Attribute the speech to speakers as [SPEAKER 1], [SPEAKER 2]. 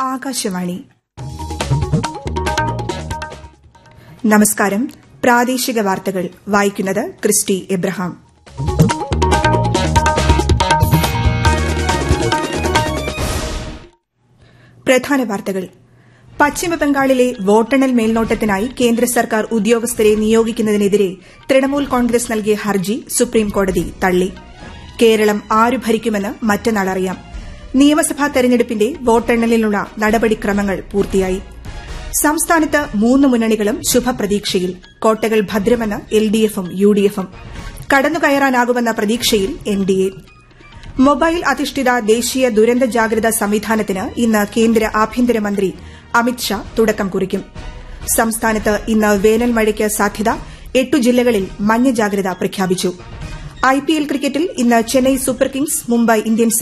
[SPEAKER 1] ആകാശവാണി നമസ്കാരം പ്രാദേശിക വാർത്തകൾ വായിക്കുന്നത് ക്രിസ്റ്റി എബ്രഹാം പ്രധാന വാർത്തകൾ പശ്ചിമബംഗാളിലെ വോട്ടെണ്ണൽ മേൽനോട്ടത്തിനായി കേന്ദ്ര സർക്കാർ ഉദ്യോഗസ്ഥരെ നിയോഗിക്കുന്നതിനെതിരെ തൃണമൂൽ കോൺഗ്രസ് നൽകിയ ഹർജി സുപ്രീംകോടതി തള്ളി കേരളം ആരു ഭരിക്കുമെന്ന് മറ്റന്നാൾ അറിയാം നിയമസഭാ തെരഞ്ഞെടുപ്പിന്റെ വോട്ടെണ്ണലിനുള്ള നടപടിക്രമങ്ങൾ പൂർത്തിയായി സംസ്ഥാനത്ത് മൂന്ന് മുന്നണികളും ശുഭപ്രതീക്ഷയിൽ കോട്ടകൾ ഭദ്രമെന്ന് എൽഡിഎഫും യുഡിഎഫും കടന്നുകയറാനാകുമെന്ന പ്രതീക്ഷയിൽ എൻഡിഎ മൊബൈൽ അധിഷ്ഠിത ദേശീയ ദുരന്ത ജാഗ്രതാ സംവിധാനത്തിന് ഇന്ന് കേന്ദ്ര ആഭ്യന്തരമന്ത്രി അമിത്ഷാ തുടക്കം കുറിക്കും സംസ്ഥാനത്ത് ഇന്ന് വേനൽ മഴയ്ക്ക് സാധ്യത എട്ടു ജില്ലകളിൽ മഞ്ഞ ജാഗ്രത പ്രഖ്യാപിച്ചു ഐപിഎൽ ക്രിക്കറ്റിൽ ഇന്ന് Chennai super kings Mumbai Indians